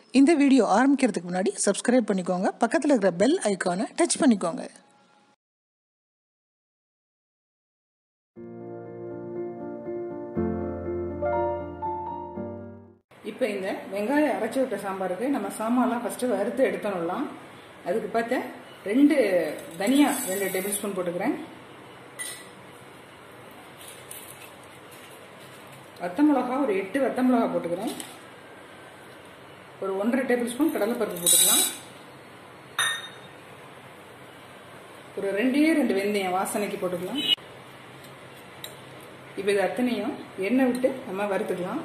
இந்த வீடியோ ஆரம்பிக்கிறதுக்கு முன்னாடி சப்ஸ்கிரைப் பண்ணிக்கோங்க பக்கத்தில் இருக்கிற பெல் ஐக்கானை டச் பண்ணிக்கோங்க இப்போ இந்த வெங்காயம் அரைச்சி விட்ட சாம்பாருக்கு நம்ம சாமான்லாம் ஃபஸ்ட்டு வறுத்து எடுத்துடலாம் அதுக்கு பார்த்து ரெண்டு தனியா ரெண்டு டேபிள் ஸ்பூன் போட்டுக்கிறேன் வத்த மிளகா ஒரு எட்டு வத்த மிளகா போட்டுக்கிறேன் ஒரு ஒன்றரை டேபிள் ஸ்பூன் கடலைப்பருப்பு போட்டுக்கலாம் ஒரு ரெண்டே ரெண்டு வெந்தயம் வாசனைக்கு போட்டுக்கலாம் இப்போ இது அத்தனையும் எண்ணெய் விட்டு நம்ம வறுத்துக்கலாம்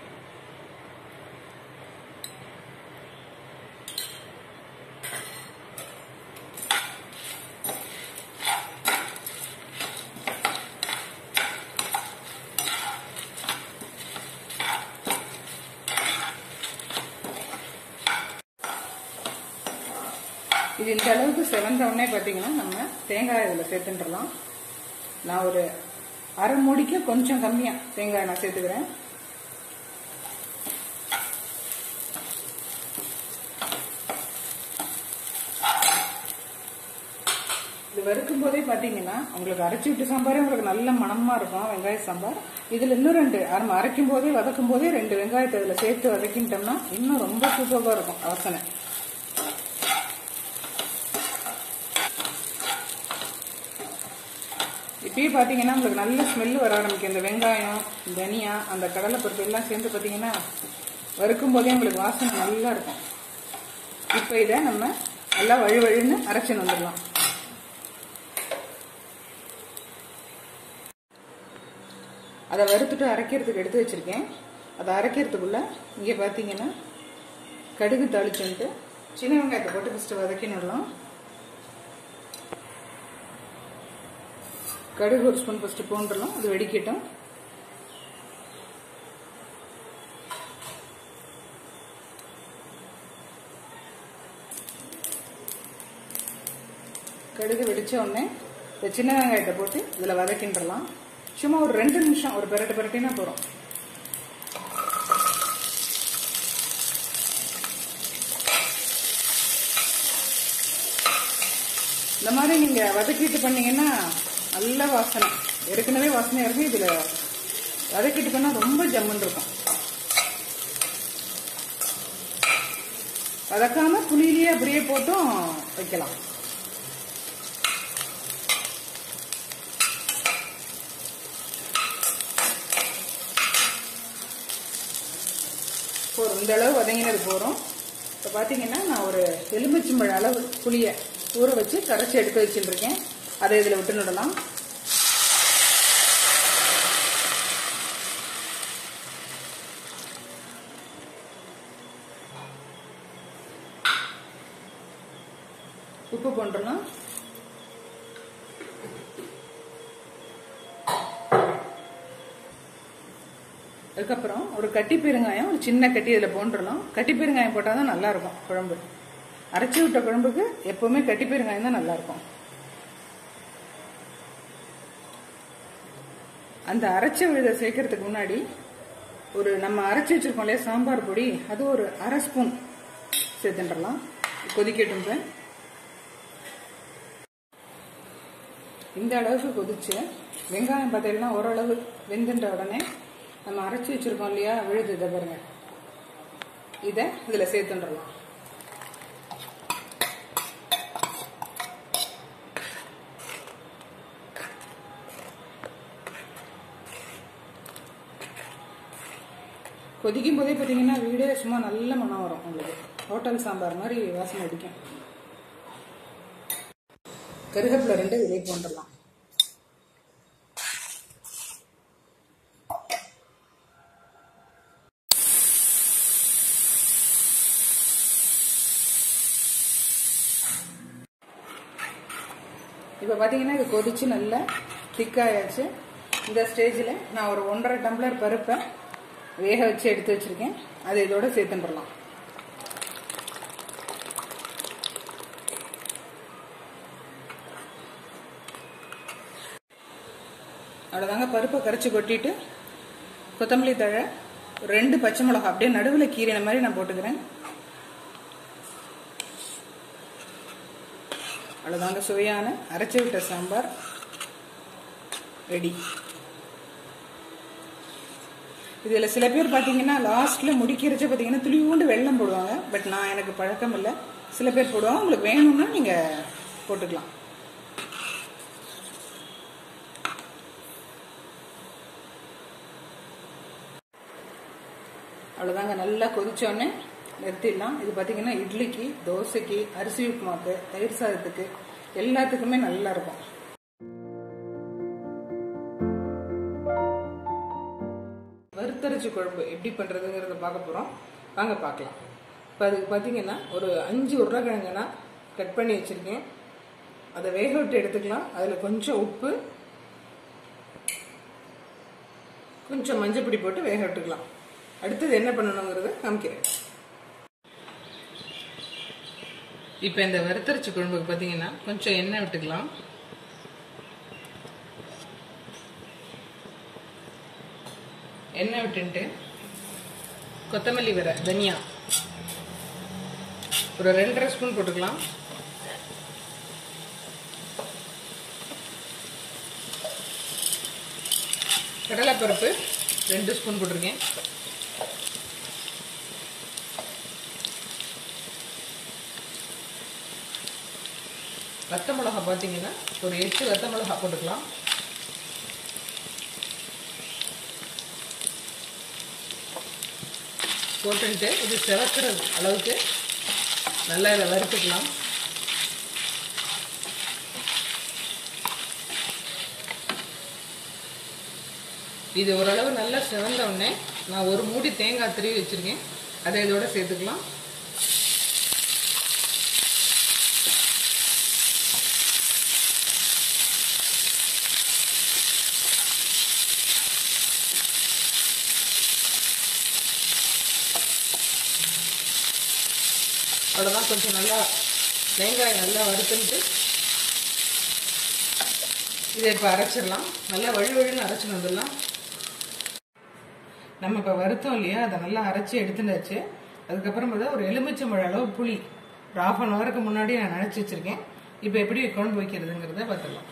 இது இந்த அளவுக்கு செவந்த உடனே பார்த்தீங்கன்னா நம்ம தேங்காய் இதில் சேர்த்துட்டுலாம் நான் ஒரு அரை மூடிக்கு கொஞ்சம் கம்மியாக தேங்காய் நான் சேர்த்துக்கிறேன் இது வறுக்கும் போதே பார்த்தீங்கன்னா உங்களுக்கு அரைச்சி விட்டு சாம்பாரே உங்களுக்கு நல்ல மணமாக இருக்கும் வெங்காய சாம்பார் இதில் இன்னும் ரெண்டு நம்ம அரைக்கும் போதே வதக்கும் போதே ரெண்டு வெங்காயத்தை இதில் சேர்த்து வதக்கிட்டோம்னா இன்னும் ரொம்ப சூப்பராக இருக்கும் வாசனை இப்பயே பார்த்தீங்கன்னா உங்களுக்கு நல்ல ஸ்மெல் வர ஆரம்பிக்கும் இந்த வெங்காயம் தனியா அந்த கடலைப்பருப்பு எல்லாம் சேர்ந்து பார்த்தீங்கன்னா வறுக்கும் போதே உங்களுக்கு வாசனை நல்லா இருக்கும் இப்போ இதை நம்ம நல்லா வழி வழின்னு அரைச்சு வந்துடலாம் அதை வறுத்துட்டு அரைக்கிறதுக்கு எடுத்து வச்சிருக்கேன் அதை அரைக்கிறதுக்குள்ள இங்கே பார்த்தீங்கன்னா கடுகு தாளிச்சுன்ட்டு சின்ன வெங்காயத்தை போட்டு ஃபஸ்ட்டு வதக்கிடலாம் கடுகு ஒரு ஸ்பூன் ஃபஸ்ட்டு போண்டுடலாம் அது வெடிக்கட்டும் கடுகு வெடிச்ச உடனே இந்த சின்ன வெங்காயத்தை போட்டு இதில் வதக்கின்றலாம் சும்மா ஒரு ரெண்டு நிமிஷம் ஒரு பெரட்டு பெரட்டினா போகிறோம் இந்த மாதிரி நீங்கள் வதக்கிட்டு பண்ணீங்கன்னா நல்ல வாசனை ஏற்கனவே வாசனையாக இருக்கும் இதில் வதக்கிட்டு பண்ணால் ரொம்ப ஜம்முன்னு இருக்கும் வதக்காம புளியிலேயே அப்படியே போட்டும் வைக்கலாம் போகிறோம் இந்த அளவு வதங்கினது போகிறோம் இப்போ பார்த்தீங்கன்னா நான் ஒரு எலுமிச்சம்பழ அளவு புளியை ஊற வச்சு கரைச்சி எடுத்து வச்சுருக்கேன் அதை இதில் விட்டு நடலாம் உப்பு போட்டுடலாம் அதுக்கப்புறம் ஒரு கட்டி பெருங்காயம் ஒரு சின்ன கட்டி இதில் போட்டுடலாம் கட்டி பெருங்காயம் போட்டால் தான் நல்லா இருக்கும் குழம்பு அரைச்சி விட்ட குழம்புக்கு எப்பவுமே கட்டி பெருங்காயம் தான் நல்லா இருக்கும் அந்த அரைச்ச விழுத சேர்க்கறதுக்கு முன்னாடி ஒரு நம்ம அரைச்சி வச்சிருக்கோம் இல்லையா சாம்பார் பொடி அது ஒரு அரை ஸ்பூன் சேர்த்துட்டுலாம் கொதிக்கட்டும் இந்த அளவுக்கு கொதிச்சு வெங்காயம் பார்த்தீங்கன்னா ஓரளவு வெந்துன்ற உடனே நம்ம அரைச்சி வச்சிருக்கோம் இல்லையா விழுது இதை பாருங்க இதை இதில் சேர்த்துட்டுலாம் கொதிக்கும் போதே பார்த்தீங்கன்னா வீடே சும்மா நல்ல மனம் வரும் உங்களுக்கு ஹோட்டல் சாம்பார் மாதிரி வாசனை அடிக்கும் கருகப்பில் ரெண்டு விலை போண்டுடலாம் இப்போ பார்த்தீங்கன்னா இது கொதிச்சு நல்லா திக்காயாச்சு இந்த ஸ்டேஜில் நான் ஒரு ஒன்றரை டம்ளர் பருப்பை வேக வச்சு எடுத்து வச்சிருக்கேன் அதை இதோட சேர்த்துட்டுலாம் அவ்வளோதாங்க பருப்பை கரைச்சி கொட்டிட்டு கொத்தமல்லி தழை ஒரு ரெண்டு பச்சை மிளகா அப்படியே நடுவில் கீரைன மாதிரி நான் போட்டுக்கிறேன் அவ்வளோதாங்க சுவையான அரைச்சி விட்ட சாம்பார் ரெடி இதில் சில பேர் பார்த்தீங்கன்னா லாஸ்ட்டில் முடிக்கிறச்ச பார்த்தீங்கன்னா துளிவுண்டு வெள்ளம் போடுவாங்க பட் நான் எனக்கு பழக்கம் இல்லை சில பேர் போடுவாங்க உங்களுக்கு வேணும்னா நீங்கள் போட்டுக்கலாம் அவ்வளோதாங்க நல்லா கொதிச்சோடனே நிறுத்திடலாம் இது பார்த்தீங்கன்னா இட்லிக்கு தோசைக்கு அரிசி உப்புமாக்கு தயிர் சாதத்துக்கு எல்லாத்துக்குமே நல்லா இருக்கும் வறுத்தரைச்சி குழம்பு எப்படி பண்ணுறதுங்கிறத பார்க்க போகிறோம் வாங்க பார்க்கலாம் இப்போ அதுக்கு பார்த்தீங்கன்னா ஒரு அஞ்சு உருளைக்கிழங்குனா கட் பண்ணி வச்சுருக்கேன் அதை வேக விட்டு எடுத்துக்கலாம் அதில் கொஞ்சம் உப்பு கொஞ்சம் மஞ்சள் பொடி போட்டு வேக விட்டுக்கலாம் அடுத்தது என்ன பண்ணணுங்கிறத காமிக்கிறேன் இப்போ இந்த வறுத்தரைச்சி குழம்புக்கு பார்த்தீங்கன்னா கொஞ்சம் எண்ணெய் விட்டுக்கலாம் எண்ணெய் விட்டுன்ட்டு கொத்தமல்லி வர தனியா ஒரு ரெண்டரை ஸ்பூன் போட்டுக்கலாம் கடலைப்பருப்பு ரெண்டு ஸ்பூன் போட்டிருக்கேன் வத்த மிளகா பார்த்தீங்கன்னா ஒரு எட்டு வத்த மிளகா போட்டுக்கலாம் போட்டுட்டு இது செவக்கிற அளவுக்கு நல்லா இதை வறுத்துக்கலாம் இது ஓரளவு நல்லா செவந்த உடனே நான் ஒரு மூடி தேங்காய் திருவி வச்சுருக்கேன் அதை இதோட சேர்த்துக்கலாம் அவ்வளோதான் கொஞ்சம் நல்லா வெங்காயம் நல்லா வறுத்துட்டு இதை இப்போ அரைச்சிடலாம் நல்லா வழி வழின்னு அரைச்சிட்டு வந்துடலாம் நம்ம இப்போ வருத்தம் இல்லையா அதை நல்லா அரைச்சி எடுத்துட்டாச்சு அதுக்கப்புறம் பார்த்தா ஒரு எலுமிச்சம்பழ அளவு புளி ஒரு ஆஃப் அன் ஹவருக்கு முன்னாடி நான் நினச்சி வச்சுருக்கேன் இப்போ எப்படி குழம்பு வைக்கிறதுங்கிறத பார்த்துடலாம்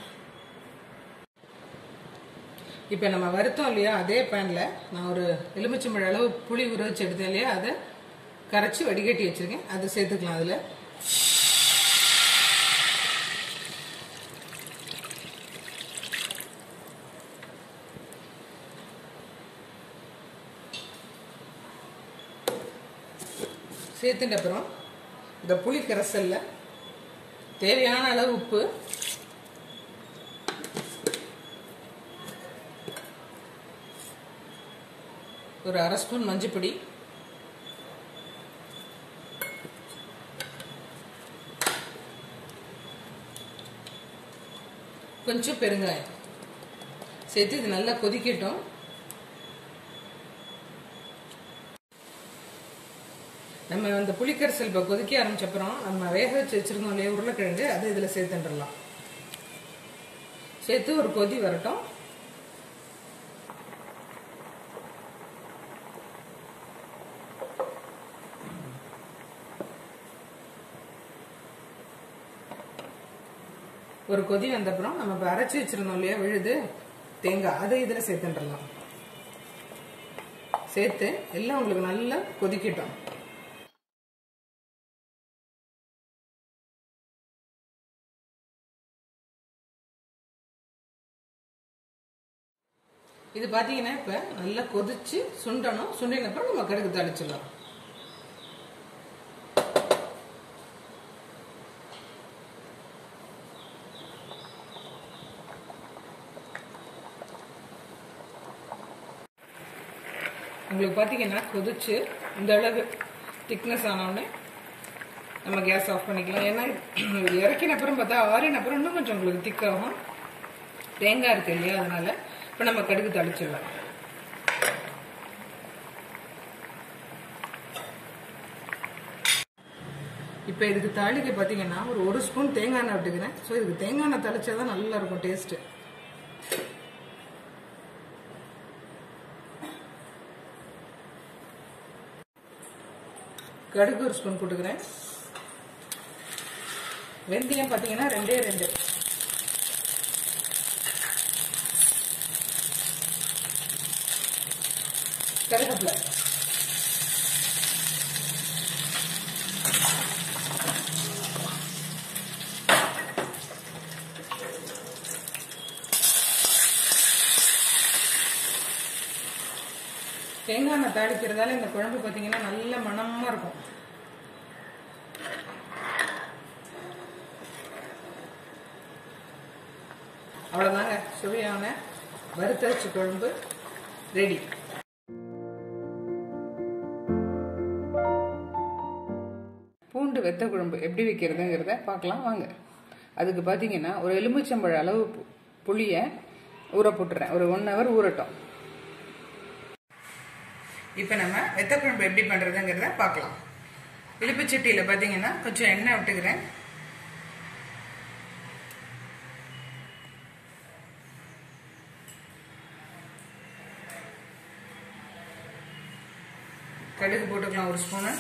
இப்போ நம்ம வருத்தம் இல்லையா அதே பேனில் நான் ஒரு எலுமிச்சம்பழ அளவு புளி ஊற வச்சு எடுத்தேன் இல்லையா அதை கரைச்சி வடிகட்டி வச்சுருக்கேன் அதை சேர்த்துக்கலாம் அதில் சேர்த்துட்ட அப்புறம் இந்த புளி கரைசல்ல தேவையான அளவு உப்பு ஒரு அரை ஸ்பூன் மஞ்சப்பொடி கொஞ்சம் பெருங்காயம் சேர்த்து இது நல்லா கொதிக்கட்டும் நம்ம அந்த புளிக்கரைசல் இப்போ கொதிக்க ஆரம்பிச்சப்புறம் நம்ம வேக வச்சு வச்சிருந்தோம் இல்லையா உருளைக்கிழங்கு அதை இதில் சேர்த்துட்டுலாம் சேர்த்து ஒரு கொதி வரட்டும் ஒரு கொதி வந்தப்புறம் நம்ம இப்போ அரைச்சி வச்சிருந்தோம் இல்லையா விழுது தேங்காய் அதை இதில் சேர்த்துட்டுலாம் சேர்த்து எல்லாம் உங்களுக்கு நல்லா கொதிக்கட்டும் இது பார்த்தீங்கன்னா இப்போ நல்லா கொதிச்சு சுண்டணும் சுண்டினப்புறம் நம்ம கடுகு தடிச்சிடலாம் உங்களுக்கு பார்த்தீங்கன்னா கொதிச்சு இந்த அளவு திக்னஸ் ஆனவுடனே நம்ம கேஸ் ஆஃப் பண்ணிக்கலாம் ஏன்னா இது இறக்கின அப்புறம் பார்த்தா ஆறின அப்புறம் இன்னும் கொஞ்சம் உங்களுக்கு திக்காகும் தேங்காய் இருக்கு இல்லையா அதனால இப்போ நம்ம கடுகு தளிச்சிடலாம் இப்போ இதுக்கு தாளிக்கு பார்த்தீங்கன்னா ஒரு ஒரு ஸ்பூன் தேங்காய் எண்ணெய் விட்டுக்கிறேன் ஸோ இதுக்கு தேங்காய் எண்ணெய் தளிச்சா தான் நல்லா இருக்கும் டேஸ்ட்டு கடுகு ஒரு ஸ்பூன் போட்டுக்கிறேன் வெந்தயம் பார்த்தீங்கன்னா ரெண்டே ரெண்டு கருகப்பிலை தேங்காய் எண்ணெய் தாளிக்கிறதால இந்த குழம்பு பார்த்தீங்கன்னா நல்ல மணமா இருக்கும் அவ்வளோதாங்க சுவையான வறுத்தரிசி குழம்பு ரெடி பூண்டு வெத்த குழம்பு எப்படி வைக்கிறதுங்கிறத பார்க்கலாம் வாங்க அதுக்கு பார்த்தீங்கன்னா ஒரு எலுமிச்சம்பழ அளவு பு- புளியை ஊற போட்டுறேன் ஒரு ஒன் ஹவர் ஊறட்டும் இப்போ நம்ம வெத்த குழம்பு எப்படி பண்ணுறதுங்கிறத பார்க்கலாம் இழுப்பு சட்டியில் பார்த்தீங்கன்னா கொஞ்சம் எண்ணெய் விட்டுக்கிறேன் கடுகு போட்டுக்கலாம் ஒரு ஸ்பூனு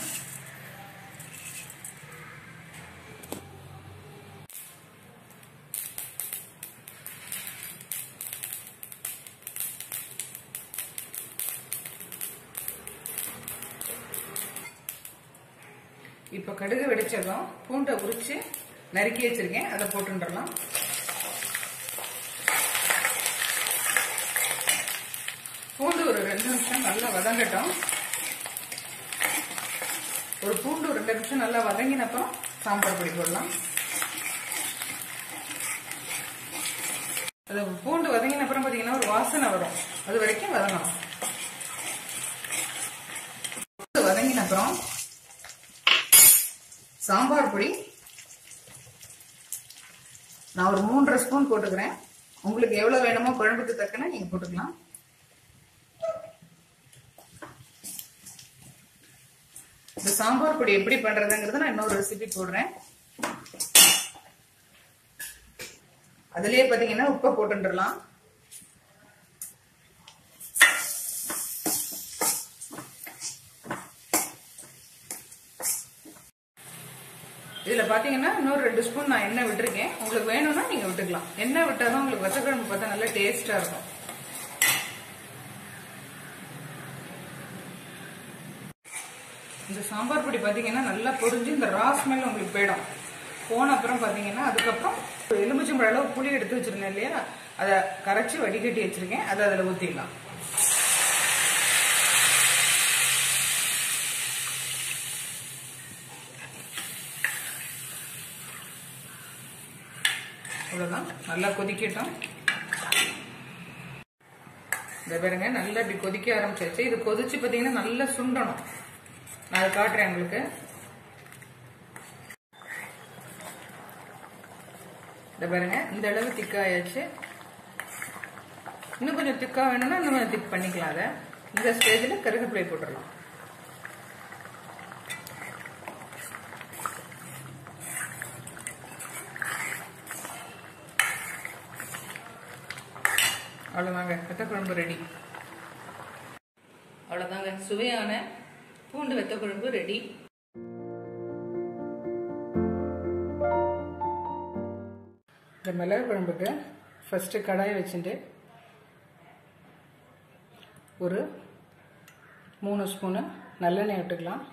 இப்போ கடுகு வெடிச்சதும் பூண்டை உரிச்சு நறுக்கி வச்சிருக்கேன் அதை போட்டுடலாம் பூண்டு ஒரு ரெண்டு நிமிஷம் நல்லா வதங்கட்டும் ஒரு பூண்டு ஒரு ரெண்டு நிமிஷம் நல்லா வதங்கினப்புறம் சாம்பார் பொடி போடலாம் அது பூண்டு வதங்கின அப்புறம் பார்த்தீங்கன்னா ஒரு வாசனை வரும் அது வரைக்கும் வதங்கணும் பூண்டு வதங்கின அப்புறம் சாம்பார் பொடி நான் ஒரு மூன்றரை ஸ்பூன் போட்டுக்கிறேன் உங்களுக்கு எவ்வளவு வேணுமோ குழம்புக்கு தக்கன நீங்க போட்டுக்கலாம் இந்த சாம்பார் பொடி எப்படி பண்றதுங்கிறத நான் இன்னொரு ரெசிபி போடுறேன் அதுலயே பாத்தீங்கன்னா உப்பை போட்டுடலாம் இதுல பாத்தீங்கன்னா இன்னொரு ரெண்டு ஸ்பூன் நான் எண்ணெய் விட்டுருக்கேன் உங்களுக்கு வேணும்னா நீங்க விட்டுக்கலாம் எண்ணெய் விட்டாதான் உங்களுக்கு வத்தக்குழம்பு பார்த்தா நல்லா டேஸ்டா இருக்கும் இந்த சாம்பார் பொடி பாத்தீங்கன்னா நல்லா பொரிஞ்சு இந்த ரா ஸ்மெல் உங்களுக்கு போயிடும் போன அப்புறம் பாத்தீங்கன்னா அதுக்கப்புறம் ஒரு எலுமிச்சம்பழ அளவு புளி எடுத்து வச்சிருந்தேன் இல்லையா அதை கரைச்சி வடிகட்டி வச்சிருக்கேன் அதை அதில் ஊற்றிடலாம் அவ்வளோதான் நல்லா கொதிக்கட்டும் இந்த பாருங்க நல்லா இப்படி கொதிக்க ஆரம்பிச்சிருச்சு இது கொதிச்சு பார்த்தீங்கன்னா நல்லா சுண்டணும் நான் அதை காட்டுறேன் உங்களுக்கு இந்த பாருங்க இந்த அளவு திக்காயாச்சு இன்னும் கொஞ்சம் திக்கா வேணும்னா இன்னும் கொஞ்சம் திக் பண்ணிக்கலாம் அதை இந்த ஸ்டேஜில் கருகப்பிலை போட்டுடலாம் அவ்வளோதாங்க வெத்த குழம்பு ரெடி அவ்வளோதாங்க சுவையான பூண்டு வெத்த குழம்பு ரெடி இந்த மிளகு குழம்புக்கு ஃபஸ்ட்டு கடாயை வச்சுட்டு ஒரு மூணு ஸ்பூனு நல்லெண்ணெய் விட்டுக்கலாம்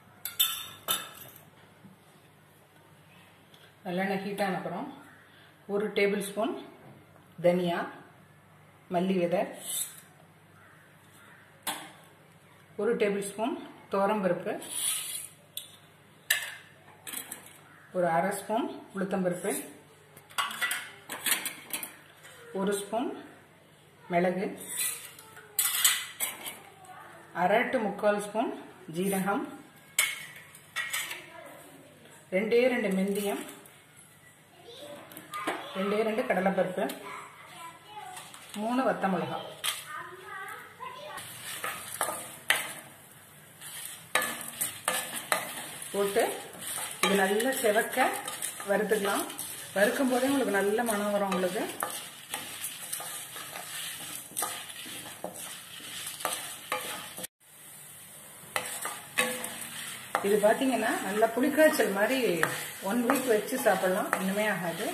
நல்லெண்ணெய் ஹீட் ஆன அப்புறம் ஒரு டேபிள் ஸ்பூன் தனியா மல்லி விதை ஒரு டேபிள் ஸ்பூன் துவரம்பருப்பு ஒரு அரை ஸ்பூன் உளுத்தம்பருப்பு ஒரு ஸ்பூன் மிளகு அரை டு முக்கால் ஸ்பூன் ஜீரகம் ரெண்டே ரெண்டு மெந்தியம் ரெண்டே ரெண்டு கடலைப்பருப்பு மூணு வத்த மிளகா போட்டு இது நல்லா செவக்க வறுத்துக்கலாம் வறுக்கும் போதே உங்களுக்கு நல்ல மனம் வரும் உங்களுக்கு இது பார்த்தீங்கன்னா நல்லா புளிக்காய்ச்சல் மாதிரி ஒன் வீக் வச்சு சாப்பிடலாம் ஒன்றுமே ஆகாது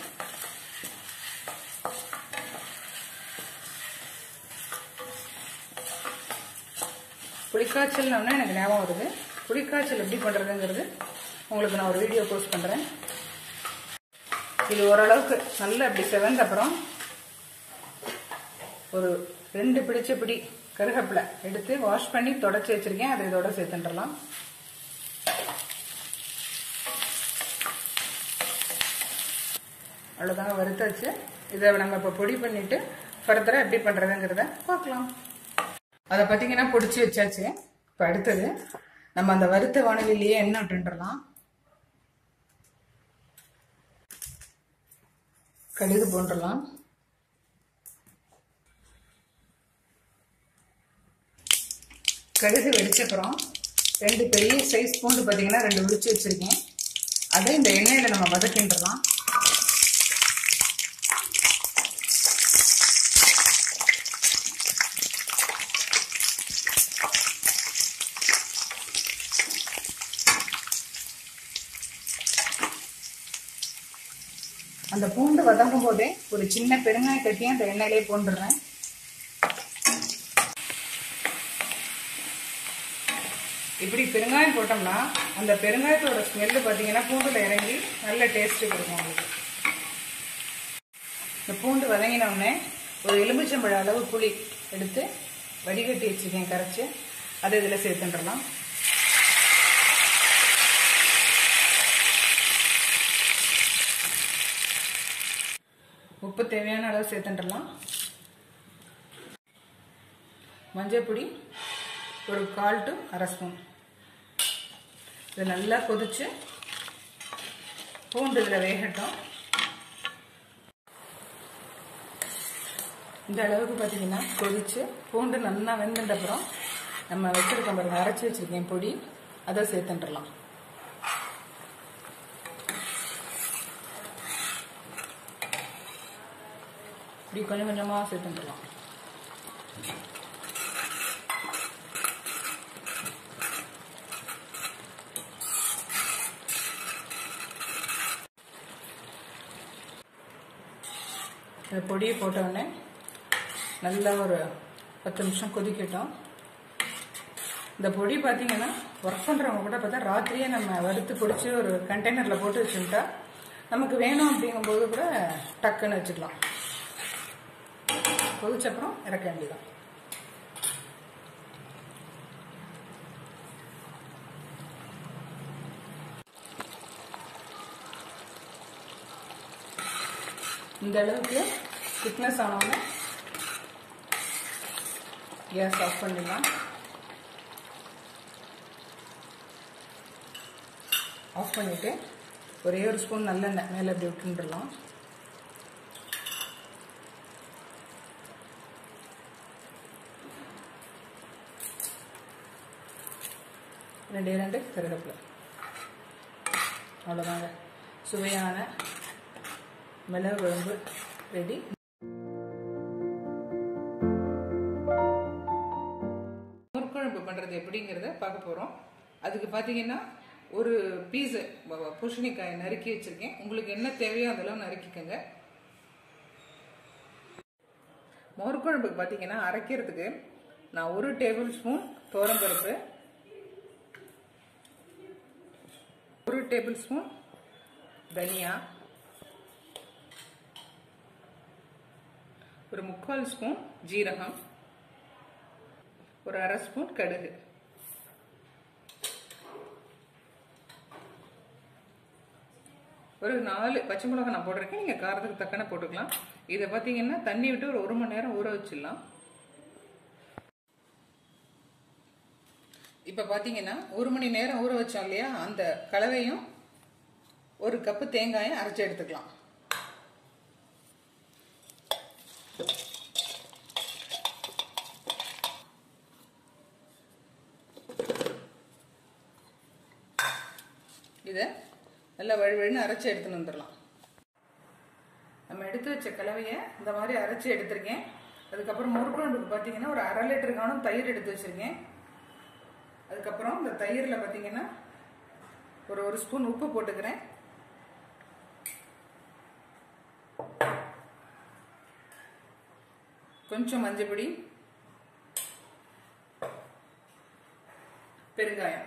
புளிக்காய்ச்சல்னு எனக்கு ஞாபகம் வருது புளிக்காய்ச்சல் எப்படி பண்ணுறதுங்கிறது உங்களுக்கு நான் ஒரு வீடியோ போஸ்ட் பண்ணுறேன் இது ஓரளவுக்கு நல்லா இப்படி செவந்த அப்புறம் ஒரு ரெண்டு பிடிச்ச பிடி கருகப்பிலை எடுத்து வாஷ் பண்ணி தொடச்சி வச்சிருக்கேன் அதை இதோட சேர்த்துட்டுலாம் அவ்வளோதாங்க வறுத்தாச்சு இதை நம்ம இப்போ பொடி பண்ணிட்டு ஃபர்தராக எப்படி பண்ணுறதுங்கிறத பார்க்கலாம் அதை பார்த்தீங்கன்னா பொடிச்சு வச்சாச்சு இப்போ அடுத்தது நம்ம அந்த வறுத்த வானலிலேயே எண்ணெய் விட்டுன்றலாம் கடுகு போன்றலாம் கடுகு வெடிச்சப்புறம் ரெண்டு பெரிய சைஸ் பூண்டு பார்த்தீங்கன்னா ரெண்டு உரிச்சு வச்சிருக்கேன் அதை இந்த எண்ணெயில் நம்ம வதக்கின்றலாம் அந்த பூண்டு வதங்கும் போதே ஒரு சின்ன பெருங்காய கட்டியும் அந்த எண்ணெயிலே போட்டுடுறேன் இப்படி பெருங்காயம் போட்டோம்னா அந்த பெருங்காயத்தோட ஸ்மெல்லு பார்த்தீங்கன்னா பூண்டுல இறங்கி நல்ல டேஸ்ட்டு கொடுக்கும் உங்களுக்கு இந்த பூண்டு வதங்கின உடனே ஒரு எலுமிச்சம்பழ அளவு புளி எடுத்து வடிகட்டி வச்சுருக்கேன் கரைச்சி அதை இதில் சேர்த்துட்டுலாம் உப்பு தேவையான அளவு சேர்த்துட்டுலாம் மஞ்சள் பொடி ஒரு கால் டு அரை ஸ்பூன் இது நல்லா கொதிச்சு பூண்டு இதில் வேகட்டும் இந்த அளவுக்கு பார்த்தீங்கன்னா கொதிச்சு பூண்டு நல்லா வெந்துட்ட அப்புறம் நம்ம வச்சுருக்கோம் பாருங்க அரைச்சி வச்சுருக்கேன் பொடி அதை சேர்த்துட்டுலாம் இப்படி கொஞ்சம் கொஞ்சமாக சேர்த்துட்டுலாம் இந்த பொடியை போட்ட உடனே நல்லா ஒரு பத்து நிமிஷம் கொதிக்கட்டும் இந்த பொடி பார்த்தீங்கன்னா ஒர்க் பண்ணுறவங்க கூட பார்த்தா ராத்திரியே நம்ம வறுத்து பிடிச்சி ஒரு கண்டெய்னரில் போட்டு வச்சுட்டா நமக்கு வேணும் அப்படிங்கும்போது கூட டக்குன்னு வச்சுக்கலாம் கொதிச்சப்புறம் இறக்க வேண்டியதான் இந்த அளவுக்கு திக்னஸ் ஆனவங்க கேஸ் ஆஃப் பண்ணிடலாம் ஆஃப் பண்ணிவிட்டு ஒரே ஒரு ஸ்பூன் நல்லெண்ணெய் மேலே இப்படி விட்டுருலாம் ரெண்டே ரெண்டு கருவேப்பிலை அவ்வளோதாங்க சுவையான மிளகு குழம்பு ரெடி முற்குழம்பு பண்ணுறது எப்படிங்கிறத பார்க்க போகிறோம் அதுக்கு பார்த்தீங்கன்னா ஒரு பீஸு பூசணிக்காயை நறுக்கி வச்சுருக்கேன் உங்களுக்கு என்ன தேவையோ அதெல்லாம் நறுக்கிக்கோங்க மோர்குழம்புக்கு பார்த்தீங்கன்னா அரைக்கிறதுக்கு நான் ஒரு டேபிள் ஸ்பூன் பருப்பு ஒரு டேபிள் ஸ்பூன் தனியா ஒரு முக்கால் ஸ்பூன் ஜீரகம் ஒரு அரை ஸ்பூன் கடுகு ஒரு நாலு பச்சை மிளகாய் நான் போட்டிருக்கேன் நீங்கள் காரத்துக்கு தக்கன போட்டுக்கலாம் இதை பார்த்தீங்கன்னா தண்ணி விட்டு ஒரு ஒரு மணி நேரம் ஊற வச்சிடலாம் இப்போ பார்த்தீங்கன்னா ஒரு மணி நேரம் ஊற வச்சோம் இல்லையா அந்த கலவையும் ஒரு கப்பு தேங்காயும் அரைச்சி எடுத்துக்கலாம் இதை நல்லா வழுவழுன்னு அரைச்சி எடுத்துன்னு வந்துடலாம் நம்ம எடுத்து வச்ச கலவையை இந்த மாதிரி அரைச்சி எடுத்திருக்கேன் அதுக்கப்புறம் முறுக்குழம்புக்கு பார்த்தீங்கன்னா ஒரு அரை லிட்டருக்கான தயிர் எடுத்து வச்சுருக்கேன் அதுக்கப்புறம் இந்த தயிரில் பார்த்தீங்கன்னா ஒரு ஒரு ஸ்பூன் உப்பு போட்டுக்கிறேன் கொஞ்சம் மஞ்சப்பொடி பெருங்காயம்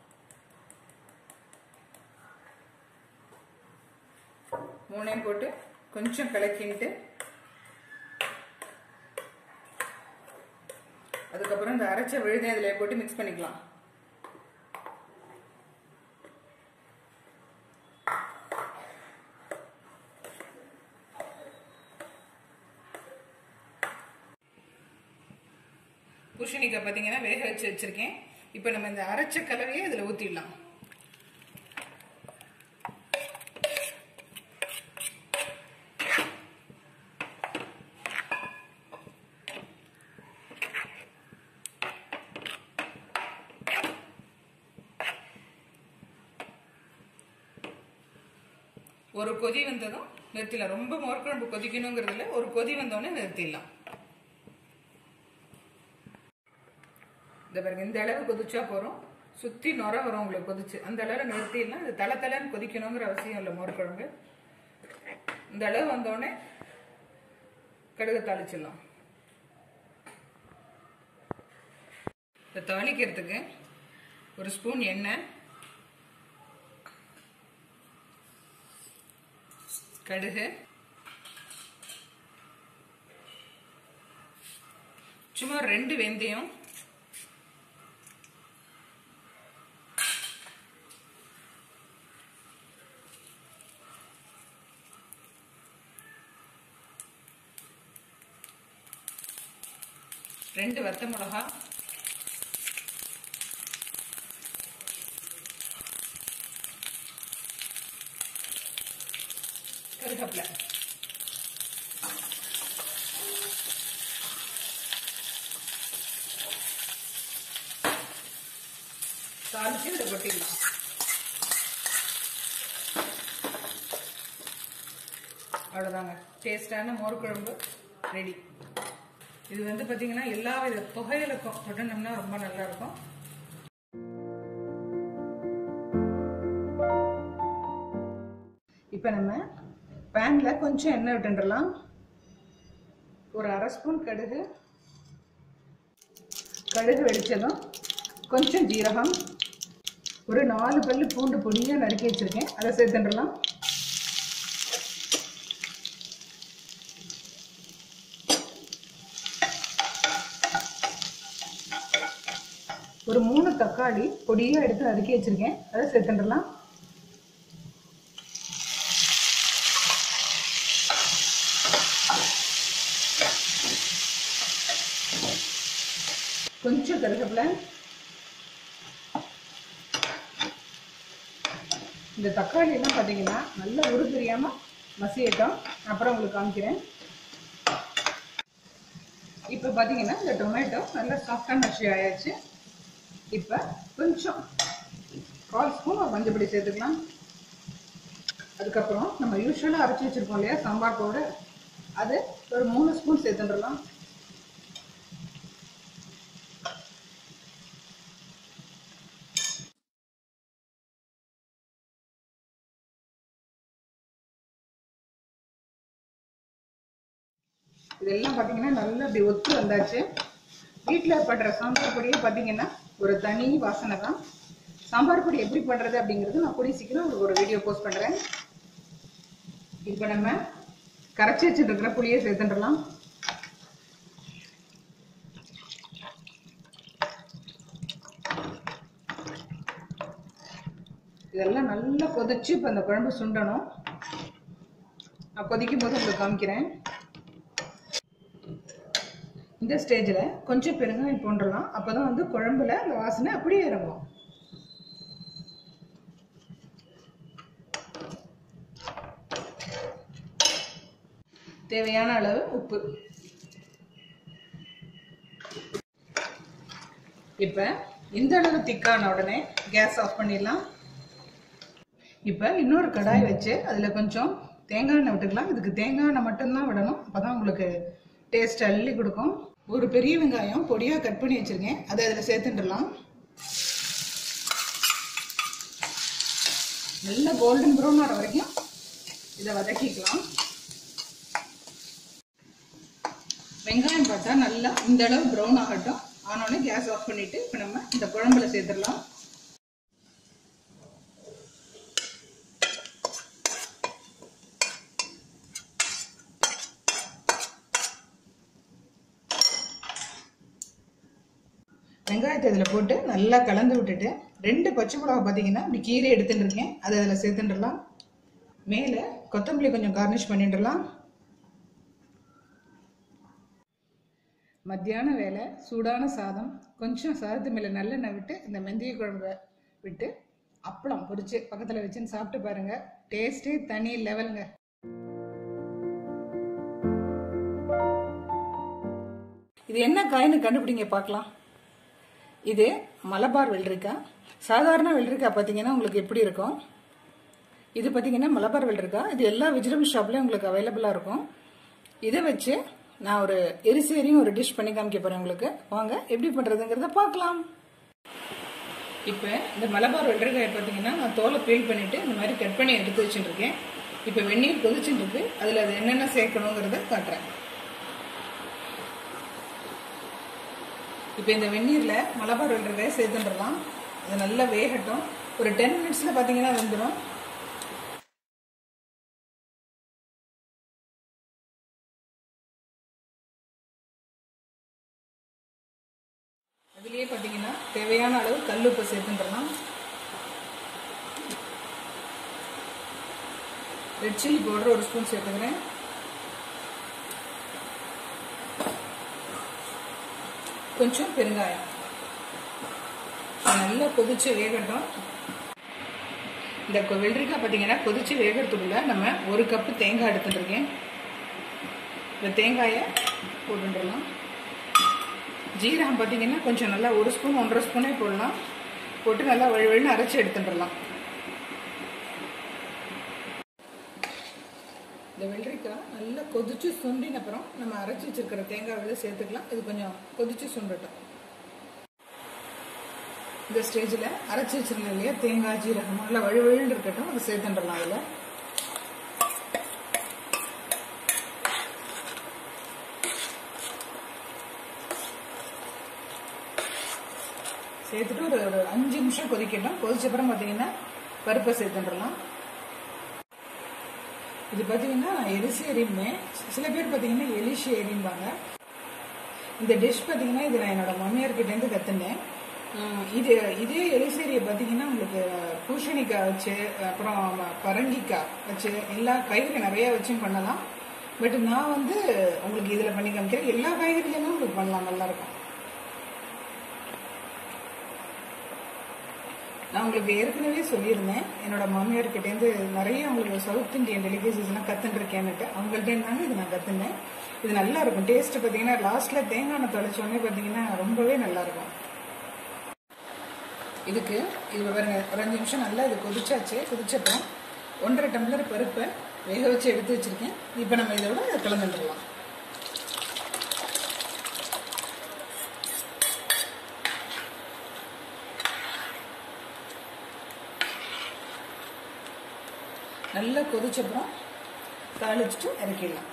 மூணையும் போட்டு கொஞ்சம் கலக்கின்ட்டு அதுக்கப்புறம் இந்த அரைச்ச விழுதையும் அதில் போட்டு மிக்ஸ் பண்ணிக்கலாம் பூசணிக்காய் பார்த்தீங்கன்னா வேக வச்சு வச்சிருக்கேன் இப்போ நம்ம இந்த அரைச்ச கலவையை இதில் ஊற்றிடலாம் ஒரு கொதி வந்ததும் நிறுத்திடலாம் ரொம்ப மோர்க்குழம்பு கொதிக்கணுங்கிறதுல ஒரு கொதி வந்தோடனே நிறுத்திடலாம் இந்த பாருங்க இந்த அளவு கொதிச்சா போறோம் சுத்தி நுர வரும் உங்களுக்கு கொதிச்சு அந்த அளவு நிறுத்திடலாம் இது தலை தலைன்னு கொதிக்கணுங்கிற அவசியம் இல்லை மோர் குழம்பு இந்த அளவு வந்தோடனே கடுகு தாளிச்சிடலாம் இதை தாளிக்கிறதுக்கு ஒரு ஸ்பூன் எண்ணெய் கடுகு சும்மா ரெண்டு வெந்தயம் ரெண்டு வத்த மிளகா கருகப்பிலை தாளிச்சு இதை கொட்டிடலாம் அவ்வளோதாங்க டேஸ்டான மோர் குழம்பு ரெடி இது வந்து பார்த்தீங்கன்னா எல்லா வித புகையிலுக்கும் தொடனோம்னா ரொம்ப நல்லா இருக்கும் இப்போ நம்ம பேனில் கொஞ்சம் எண்ணெய் விட்டுடலாம் ஒரு அரை ஸ்பூன் கடுகு கடுகு வெடிச்சதும் கொஞ்சம் ஜீரகம் ஒரு நாலு பல்லு பூண்டு பொடியாக நறுக்கி வச்சுருக்கேன் அதை சேர்த்துடலாம் ஒரு மூணு தக்காளி பொடியாக எடுத்து நறுக்கி வச்சுருக்கேன் அதை சேர்த்துடலாம் கொஞ்சம் கருகப்பிலை இந்த தக்காளி எல்லாம் பார்த்தீங்கன்னா நல்லா உரு தெரியாமல் மசியட்டும் அப்புறம் உங்களுக்கு காமிக்கிறேன் இப்போ பார்த்தீங்கன்னா இந்த டொமேட்டோ நல்லா சாஃப்டாக மசி ஆயாச்சு இப்போ கொஞ்சம் கால் ஸ்பூன் மஞ்சள் பொடி சேர்த்துக்கலாம் அதுக்கப்புறம் நம்ம யூஸ்வலாக அரைச்சி வச்சுருப்போம் இல்லையா சாம்பார் பவுடர் அது ஒரு மூணு ஸ்பூன் சேர்த்துடலாம் இதெல்லாம் பார்த்தீங்கன்னா நல்லா அப்படி ஒத்து வந்தாச்சு வீட்டில் படுற சாம்பார் பொடியே பார்த்தீங்கன்னா ஒரு தனி வாசனை தான் சாம்பார் பொடி எப்படி பண்ணுறது அப்படிங்கிறது நான் கூடிய சீக்கிரம் உங்களுக்கு ஒரு வீடியோ போஸ்ட் பண்ணுறேன் இப்போ நம்ம கரைச்சி வச்சுட்டு இருக்கிற புளியை சேர்த்துடலாம் இதெல்லாம் நல்லா கொதிச்சு இப்போ அந்த குழம்பு சுண்டணும் நான் கொதிக்கும் போது உங்களுக்கு காமிக்கிறேன் இந்த ஸ்டேஜில் கொஞ்சம் பெருங்காயம் போண்டுடலாம் அப்போ தான் வந்து குழம்புல அந்த வாசனை அப்படியே இறங்கும் தேவையான அளவு உப்பு இப்போ இந்த அளவு திக்கான உடனே கேஸ் ஆஃப் பண்ணிடலாம் இப்போ இன்னொரு கடாய் வச்சு அதில் கொஞ்சம் தேங்காய் எண்ணெய் விட்டுக்கலாம் இதுக்கு தேங்காய் எண்ணெய் மட்டும்தான் விடணும் அப்போ தான் உங்களுக்கு டேஸ்ட் அள்ளி கொடுக்கும் ஒரு பெரிய வெங்காயம் பொடியாக கட் பண்ணி வச்சுருக்கேன் அதை அதில் சேர்த்துட்டுலாம் நல்ல கோல்டன் ப்ரௌன் ஆகிற வரைக்கும் இதை வதக்கிக்கலாம் வெங்காயம் பார்த்தா நல்லா இந்த அளவு ப்ரௌன் ஆகட்டும் ஆனோடனே கேஸ் ஆஃப் பண்ணிட்டு இப்போ நம்ம இந்த குழம்புல சேர்த்துடலாம் வெங்காயத்தை இதில் போட்டு நல்லா கலந்து விட்டுட்டு ரெண்டு பச்சை மிளகா பார்த்தீங்கன்னா இப்படி கீரை எடுத்துட்டு இருக்கேன் அதை அதில் சேர்த்துட்டுலாம் மேலே கொத்தமல்லி கொஞ்சம் கார்னிஷ் பண்ணிட்டுலாம் மத்தியான வேலை சூடான சாதம் கொஞ்சம் சாதத்து மேலே நல்லெண்ணெய் விட்டு இந்த மெந்திய குழம்பு விட்டு அப்பளம் பொரிச்சு பக்கத்தில் வச்சுன்னு சாப்பிட்டு பாருங்க டேஸ்ட்டே தனி லெவலுங்க இது என்ன காய்னு கண்டுபிடிங்க பார்க்கலாம் இது மலபார் வெள்ளரிக்காய் சாதாரண வெள்ளரிக்காய் பார்த்தீங்கன்னா உங்களுக்கு எப்படி இருக்கும் இது பார்த்தீங்கன்னா மலபார் வெள்ளரிக்காய் இது எல்லா வெஜிடபிள் ஷாப்லேயும் உங்களுக்கு அவைலபிளாக இருக்கும் இதை வச்சு நான் ஒரு எரிசேரியும் ஒரு டிஷ் பண்ணி காமிக்க போகிறேன் உங்களுக்கு வாங்க எப்படி பண்ணுறதுங்கிறத பார்க்கலாம் இப்போ இந்த மலபார் வெள்ளரிக்காயை பார்த்தீங்கன்னா நான் தோலை பீல் பண்ணிவிட்டு இந்த மாதிரி கட் பண்ணி எடுத்து வச்சுட்டு இருக்கேன் இப்போ வெந்நீர் கொதிச்சுட்டு இருக்கு அதில் அது என்னென்ன சேர்க்கணுங்கிறத காட்டுறேன் இப்போ இந்த வெந்நீரில் மலபார் வெள்ளரிக்காயை சேர்த்துட்டுலாம் அது நல்லா வேகட்டும் ஒரு டென் மினிட்ஸில் பார்த்தீங்கன்னா வெந்துடும் அதுலேயே பார்த்தீங்கன்னா தேவையான அளவு கல்லுப்பு சேர்த்துட்டுலாம் ரெட் சில்லி பவுடர் ஒரு ஸ்பூன் சேர்த்துக்கிறேன் கொஞ்சம் பெருங்காயம் நல்லா கொதிச்சு வேகட்டும் இந்த கொ- வெள்ளரிக்காய் பார்த்தீங்கன்னா கொதிச்சு வேகிறதுக்குள்ள நம்ம ஒரு கப்பு தேங்காய் எடுத்துட்டுருக்கேன் இந்த தேங்காயை போட்டுடலாம் ஜீரகம் பார்த்தீங்கன்னா கொஞ்சம் நல்லா ஒரு ஸ்பூன் ஒன்றரை ஸ்பூனே போடலாம் போட்டு நல்லா வழுவழுன்னு அரைச்சி எடுத்துட்டுடலாம் இந்த வெள்ளரிக்காய் நல்லா கொதிச்சு சுண்டின அப்புறம் நம்ம அரைச்சி வச்சிருக்கிற தேங்காய் வந்து சேர்த்துக்கலாம் இது கொஞ்சம் கொதிச்சு சுண்டட்டும் இந்த ஸ்டேஜில் அரைச்சி வச்சிருக்கோம் இல்லையா தேங்காய் ஜீரகம் நல்லா வழுவழுன்னு இருக்கட்டும் அதை சேர்த்துட்டுலாம் அதில் சேர்த்துட்டு ஒரு ஒரு அஞ்சு நிமிஷம் கொதிக்கட்டும் கொதிச்ச அப்புறம் பார்த்தீங்கன்னா பருப்பை சேர்த்துட்டுலாம் இது பார்த்தீங்கன்னா எரிசேரின்னு சில பேர் பார்த்தீங்கன்னா எலிஷேரிம்பாங்க இந்த டிஷ் பார்த்தீங்கன்னா இது நான் என்னோட மாமியார்கிட்டேருந்து கற்றுனேன் இது இதே எலிசேரியை பார்த்தீங்கன்னா உங்களுக்கு பூசணிக்காய் வச்சு அப்புறம் பரங்கிக்காய் வச்சு எல்லா காய்கறி நிறைய வச்சும் பண்ணலாம் பட் நான் வந்து உங்களுக்கு இதில் பண்ணி காமிக்கிறேன் எல்லா காய்கறிகளும் உங்களுக்கு பண்ணலாம் நல்லாயிருக்கும் நான் உங்களுக்கு ஏற்கனவே சொல்லியிருந்தேன் என்னோட மாமியார் கிட்டேருந்து நிறைய உங்களுக்கு சவுத் இந்தியன் டெலிகேசிஸ்லாம் கற்றுட்டுருக்கேன்னுட்டு அவங்கள்ட்ட இருந்தாங்க இது நான் கற்றுனேன் இது நல்லா இருக்கும் டேஸ்ட் பார்த்தீங்கன்னா லாஸ்ட்ல தேங்காய் எண்ணெய் தொலைச்சோடனே பார்த்தீங்கன்னா ரொம்பவே நல்லா இருக்கும் இதுக்கு இது பாருங்க ஒரு அஞ்சு நிமிஷம் நல்லா இது கொதிச்சாச்சு கொதிச்சப்போ ஒன்றரை டம்ளர் பருப்பை வேக வச்சு எடுத்து வச்சிருக்கேன் இப்போ நம்ம இதோட கலந்துட்டுலாம் நல்லா கொதிச்சப்புறம் தாளிச்சுட்டு இறக்கிடலாம்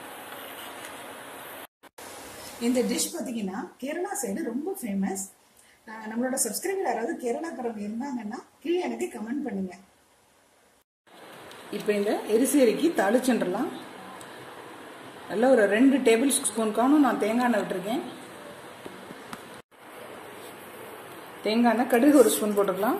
இந்த டிஷ் பார்த்தீங்கன்னா கேரளா சைடு ரொம்ப ஃபேமஸ் நம்மளோட சப்ஸ்கிரைபர் யாராவது கேரளாக்காரங்க இருந்தாங்கன்னா கீழே எனக்கு கமெண்ட் பண்ணுங்க இப்போ இந்த எரிசேரிக்கு தாளிச்சுன்றலாம் நல்ல ஒரு ரெண்டு டேபிள் ஸ்பூன் காணும் நான் தேங்காய் எண்ணெய் விட்டுருக்கேன் தேங்காய் எண்ணெய் கடுகு ஒரு ஸ்பூன் போட்டுக்கலாம்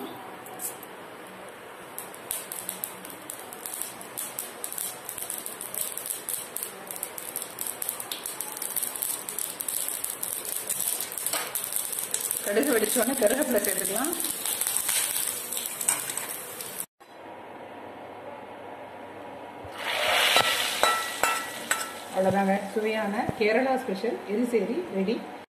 கடுகு வெடிச்சோடனே கருவேப்பிலை சேர்த்துக்கலாம் அவ்வளோதாங்க சுவையான கேரளா ஸ்பெஷல் எரிசேரி ரெடி